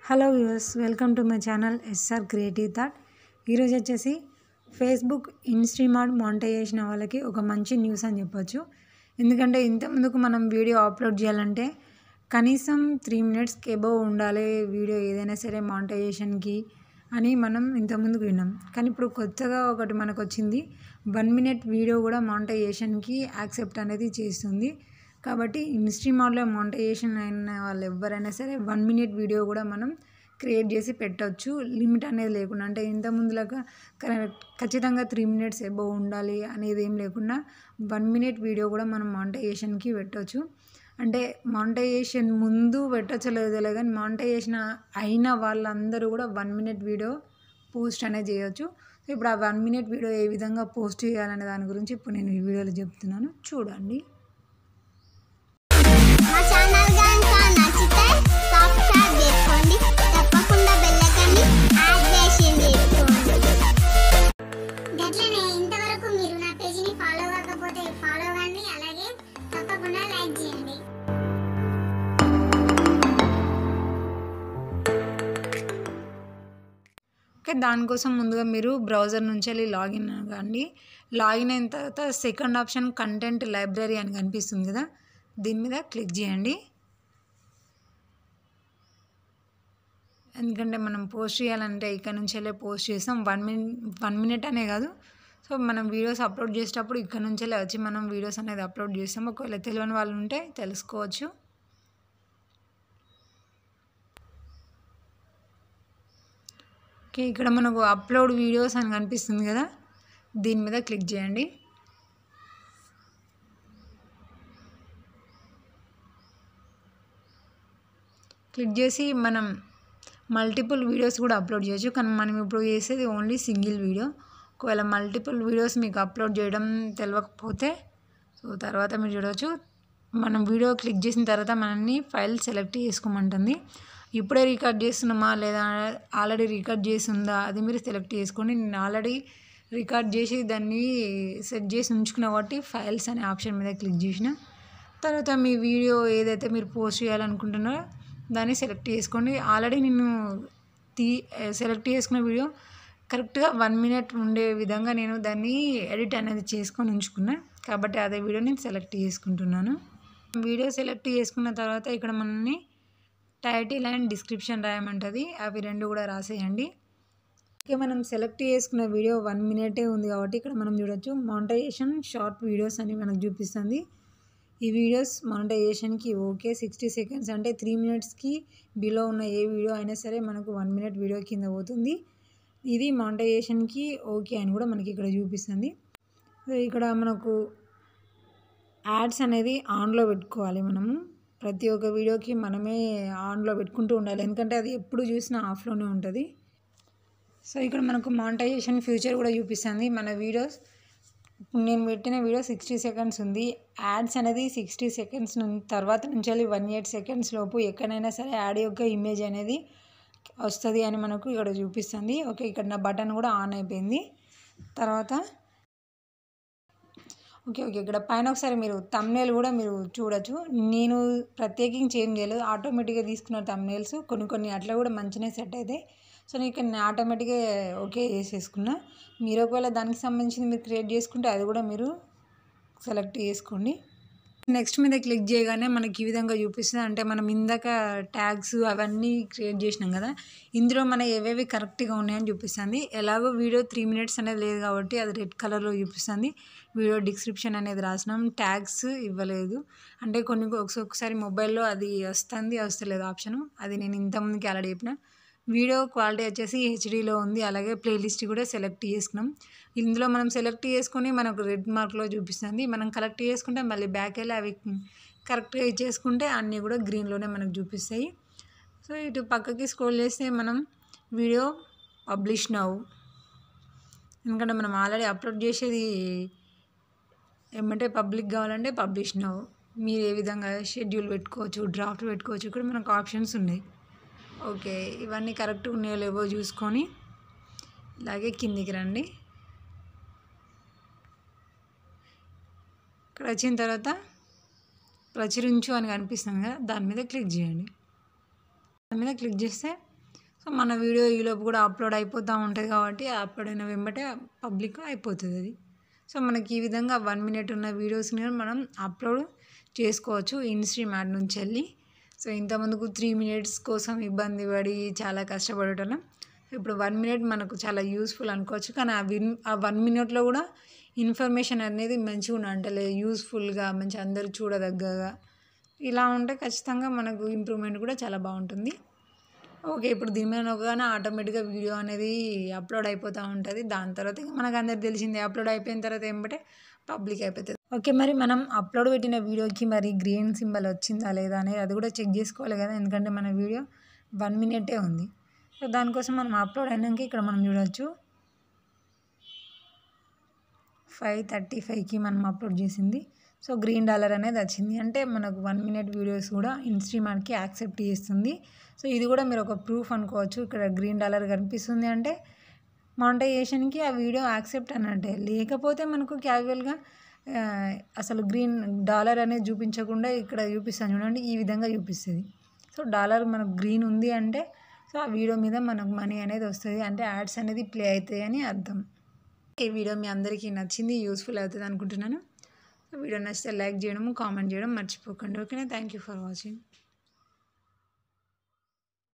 hello viewers welcome to my channel SR creative thought ఈరోజు వచ్చేసి Facebook ఇన్స్ట్రీమార్ట్ monetisation వాళ్ళకి ఒక మంచి న్యూస్ అని చెప్పొచ్చు ఎందుకంటే ఇంతకుముందుకు మనం వీడియో అప్లోడ్ చేయాలంటే కనీసం త్రీ మినిట్స్కి ఎబోవ్ ఉండాలి వీడియో ఏదైనా సరే మానిటైజేషన్కి అని మనం ఇంతకుముందుకు విన్నాం కానీ ఇప్పుడు కొత్తగా ఒకటి మనకు వచ్చింది వన్ మినిట్ వీడియో కూడా మానిటైజేషన్కి యాక్సెప్ట్ అనేది చేస్తుంది కాబట్టి ఇన్స్ట్రీమార్ట్లో మానిటైజేషన్ అయిన వాళ్ళు ఎవరైనా సరే వన్ మినిట్ వీడియో కూడా మనం క్రియేట్ చేసి పెట్టవచ్చు లిమిట్ అనేది లేకుండా అంటే ఇంత ముందులాగా కరెక్ట్ ఖచ్చితంగా త్రీ మినిట్స్ ఎబోవ్ ఉండాలి అనేది ఏం లేకుండా వన్ మినిట్ వీడియో కూడా మనం మానిటైజేషన్కి పెట్టవచ్చు అంటే మానిటైజేషన్ ముందు పెట్టచ్చో లేదో తెలియదు కానీ మానిటైజేషన్ అయిన వాళ్ళందరూ కూడా వన్ మినిట్ వీడియో పోస్ట్ అనేది చేయొచ్చు సో ఇప్పుడు ఆ వన్ మినిట్ వీడియో ఏ విధంగా పోస్ట్ చేయాలనే దాని గురించి ఇప్పుడు నేను ఈ వీడియోలో చెప్తున్నాను చూడండి మా ఛానల్ కనుక నచ్చితే సబ్స్క్రైబ్ చేసుకోండి తప్పకుండా బెల్ ఐకాన్ని యాడ్ చేసి చేసుకోండి గట్లనే ఇంతవరకు మీరు నా పేజీని ఫాలో కాకపోతే ఫాలో కండి అలాగే తప్పకుండా లైక్ చేయండి ఓకే దానికోసం ముందుగా మీరు బ్రౌజర్ నుంచి వెళ్ళి లాగిన్ అవ్వండి లాగిన్ అయిన తర్వాత సెకండ్ ఆప్షన్ కంటెంట్ లైబ్రరీ అని కనిపిస్తుంది కదా దీని మీద క్లిక్ చేయండి ఎందుకంటే మనం పోస్ట్ చేయాలంటే ఇక్కడ నుంచి వెళ్ళే పోస్ట్ చేస్తాం వన్ మినిట్ వన్ మినిట్ అనే కాదు సో మనం వీడియోస్ అప్లోడ్ చేసేటప్పుడు ఇక్కడ నుంచి వెళ్ళి వచ్చి మనం వీడియోస్ అనేది అప్లోడ్ చేస్తాం ఒకవేళ తెలియని వాళ్ళు ఉంటే తెలుసుకోవచ్చు ఓకే ఇక్కడ మనకు అప్లోడ్ వీడియోస్ అని కనిపిస్తుంది కదా దీని మీద క్లిక్ చేయండి క్లిక్ చేసి మనం మల్టిపుల్ వీడియోస్ కూడా అప్లోడ్ చేయొచ్చు కానీ మనం ఇప్పుడు చేసేది ఓన్లీ సింగిల్ వీడియో ఒకవేళ మల్టిపుల్ వీడియోస్ మీకు అప్లోడ్ చేయడం తెలియకపోతే సో తర్వాత మీరు చూడవచ్చు మనం వీడియో క్లిక్ చేసిన తర్వాత మనల్ని ఫైల్ సెలెక్ట్ చేసుకోమంటుంది ఇప్పుడే రికార్డ్ చేస్తున్నామా లేదా ఆల్రెడీ రికార్డ్ చేసి ఉందా అది మీరు సెలెక్ట్ చేసుకోండి నేను ఆల్రెడీ రికార్డ్ చేసి దాన్ని సెట్ చేసి ఉంచుకున్నా కాబట్టి ఫైల్స్ అనే ఆప్షన్ మీద క్లిక్ చేసిన తర్వాత మీ వీడియో ఏదైతే మీరు పోస్ట్ చేయాలనుకుంటున్నారో దాన్ని సెలెక్ట్ చేసుకోండి ఆల్రెడీ నేను తీ సెలెక్ట్ చేసుకున్న వీడియో కరెక్ట్గా వన్ మినిట్ ఉండే విధంగా నేను దాన్ని ఎడిట్ అనేది చేసుకొని ఉంచుకున్నా కాబట్టి అదే వీడియో నేను సెలెక్ట్ చేసుకుంటున్నాను వీడియో సెలెక్ట్ చేసుకున్న తర్వాత ఇక్కడ మనల్ని టైటిల్ అండ్ డిస్క్రిప్షన్ రాయమంటుంది అవి రెండు కూడా రాసేయండి ఇక మనం సెలెక్ట్ చేసుకున్న వీడియో వన్ మినిటే ఉంది కాబట్టి ఇక్కడ మనం చూడొచ్చు మానిటైజేషన్ షార్ట్ వీడియోస్ అని మనకు చూపిస్తుంది ఈ వీడియోస్ మానిటైజేషన్కి ఓకే సిక్స్టీ సెకండ్స్ అంటే త్రీ మినిట్స్కి బిలో ఉన్న ఏ వీడియో అయినా సరే మనకు వన్ మినిట్ వీడియో కింద పోతుంది ఇది మానిటైజేషన్కి ఓకే అని కూడా మనకి ఇక్కడ చూపిస్తుంది సో ఇక్కడ మనకు యాడ్స్ అనేది ఆన్లో పెట్టుకోవాలి మనము ప్రతి ఒక్క వీడియోకి మనమే ఆన్లో పెట్టుకుంటూ ఉండాలి ఎందుకంటే అది ఎప్పుడు చూసినా ఆఫ్లోనే ఉంటుంది సో ఇక్కడ మనకు మానిటైజేషన్ ఫ్యూచర్ కూడా చూపిస్తుంది మన వీడియోస్ నేను పెట్టిన వీడియో సిక్స్టీ సెకండ్స్ ఉంది యాడ్స్ అనేది సిక్స్టీ సెకండ్స్ తర్వాత నుంచి వెళ్ళి వన్ ఎయిట్ సెకండ్స్ లోపు ఎక్కడైనా సరే యాడ్ యొక్క ఇమేజ్ అనేది వస్తుంది అని మనకు ఇక్కడ చూపిస్తుంది ఓకే ఇక్కడ నా బటన్ కూడా ఆన్ అయిపోయింది తర్వాత ఓకే ఓకే ఇక్కడ పైన ఒకసారి మీరు తమ్నేల్ కూడా మీరు చూడొచ్చు నేను ప్రత్యేకించి ఏం చేయలేదు ఆటోమేటిక్గా తీసుకున్న తమ్నేల్స్ కొన్ని కొన్ని అట్లా కూడా మంచిగా సెట్ అవుతాయి సో నేను ఇక్కడ నేను ఆటోమేటిక్గా ఓకే చేసేసుకున్నా మీరు ఒకవేళ దానికి సంబంధించింది మీరు క్రియేట్ చేసుకుంటే అది కూడా మీరు సెలెక్ట్ చేసుకోండి నెక్స్ట్ మీద క్లిక్ చేయగానే మనకి ఈ విధంగా చూపిస్తుంది అంటే మనం ఇందాక ట్యాగ్స్ అవన్నీ క్రియేట్ చేసినాం కదా ఇందులో మన ఏవేవి కరెక్ట్గా ఉన్నాయని చూపిస్తుంది ఎలాగో వీడియో త్రీ మినిట్స్ అనేది లేదు కాబట్టి అది రెడ్ కలర్లో చూపిస్తుంది వీడియో డిస్క్రిప్షన్ అనేది రాసినాం ట్యాగ్స్ ఇవ్వలేదు అంటే కొన్ని ఒకసారి మొబైల్లో అది వస్తుంది వస్తలేదు ఆప్షను అది నేను ఇంతకుముందుకి ఆల్రెడీ చెప్పిన వీడియో క్వాలిటీ వచ్చేసి హెచ్డీలో ఉంది అలాగే ప్లేలిస్ట్ కూడా సెలెక్ట్ చేసుకున్నాం ఇందులో మనం సెలెక్ట్ చేసుకొని మనకు రెడ్ మార్క్లో చూపిస్తుంది మనం కలెక్ట్ చేసుకుంటే మళ్ళీ బ్యాక్ వెళ్ళి అవి కరెక్ట్గా ఇచ్చేసుకుంటే అన్నీ కూడా గ్రీన్లోనే మనకు చూపిస్తాయి సో ఇటు పక్కకి స్క్రోల్ చేస్తే మనం వీడియో పబ్లిష్ నవ్వు ఎందుకంటే మనం ఆల్రెడీ అప్లోడ్ చేసేది ఏమంటే పబ్లిక్ కావాలంటే పబ్లిష్ నవ్వు మీరు ఏ విధంగా షెడ్యూల్ పెట్టుకోవచ్చు డ్రాఫ్ట్ పెట్టుకోవచ్చు ఇక్కడ మనకు ఆప్షన్స్ ఉన్నాయి ఓకే ఇవన్నీ కరెక్ట్ ఉన్నాయో లేవో చూసుకొని ఇలాగే కిందికి రండి ఇక్కడ వచ్చిన తర్వాత ప్రచురించు అని కనిపిస్తుంది కదా దాని మీద క్లిక్ చేయండి దాని మీద క్లిక్ చేస్తే సో మన వీడియో ఈలోపు కూడా అప్లోడ్ అయిపోతూ ఉంటుంది కాబట్టి అప్లోడ్ అయిన వెంబటే పబ్లిక్ అయిపోతుంది అది సో మనకి ఈ విధంగా వన్ మినిట్ ఉన్న వీడియోస్ని కూడా మనం అప్లోడ్ చేసుకోవచ్చు ఇన్స్ట్రీమ్ యాడ్ నుంచి వెళ్ళి సో ఇంతమందుకు త్రీ మినిట్స్ కోసం ఇబ్బంది పడి చాలా కష్టపడటం ఇప్పుడు వన్ మినిట్ మనకు చాలా యూస్ఫుల్ అనుకోవచ్చు కానీ ఆ విన్ ఆ వన్ మినిట్లో కూడా ఇన్ఫర్మేషన్ అనేది మంచిగా ఉండాలి అంటే యూస్ఫుల్గా మంచి అందరూ చూడదగ్గగా ఇలా ఉంటే ఖచ్చితంగా మనకు ఇంప్రూవ్మెంట్ కూడా చాలా బాగుంటుంది ఓకే ఇప్పుడు దీని మీద నొక్కగానే ఆటోమేటిక్గా వీడియో అనేది అప్లోడ్ అయిపోతూ ఉంటుంది దాని తర్వాత ఇక మనకు అందరికి తెలిసిందే అప్లోడ్ అయిపోయిన తర్వాత ఏమంటే పబ్లిక్ అయిపోతుంది ఓకే మరి మనం అప్లోడ్ పెట్టిన వీడియోకి మరి గ్రీన్ సింబల్ వచ్చిందా లేదా అనేది అది కూడా చెక్ చేసుకోవాలి కదా ఎందుకంటే మన వీడియో వన్ మినిటే ఉంది సో దానికోసం మనం అప్లోడ్ అయినాక ఇక్కడ మనం చూడవచ్చు ఫైవ్ థర్టీ ఫైవ్కి మనం అప్లోడ్ చేసింది సో గ్రీన్ డాలర్ అనేది వచ్చింది అంటే మనకు వన్ మినిట్ వీడియోస్ కూడా ఇన్స్ట్రీమార్ట్కి యాక్సెప్ట్ చేస్తుంది సో ఇది కూడా మీరు ఒక ప్రూఫ్ అనుకోవచ్చు ఇక్కడ గ్రీన్ డాలర్ కనిపిస్తుంది అంటే మానిటైజేషన్కి ఆ వీడియో యాక్సెప్ట్ అన్నట్టే లేకపోతే మనకు క్యాజువల్గా అసలు గ్రీన్ డాలర్ అనేది చూపించకుండా ఇక్కడ చూపిస్తాను చూడండి ఈ విధంగా చూపిస్తుంది సో డాలర్ మనకు గ్రీన్ ఉంది అంటే సో ఆ వీడియో మీద మనకు మనీ అనేది వస్తుంది అంటే యాడ్స్ అనేది ప్లే అవుతాయి అని అర్థం ఈ వీడియో మీ అందరికీ నచ్చింది యూస్ఫుల్ అవుతుంది అనుకుంటున్నాను వీడియో నచ్చితే లైక్ చేయడం కామెంట్ చేయడం మర్చిపోకండి ఓకేనా థ్యాంక్ యూ ఫర్ వాచింగ్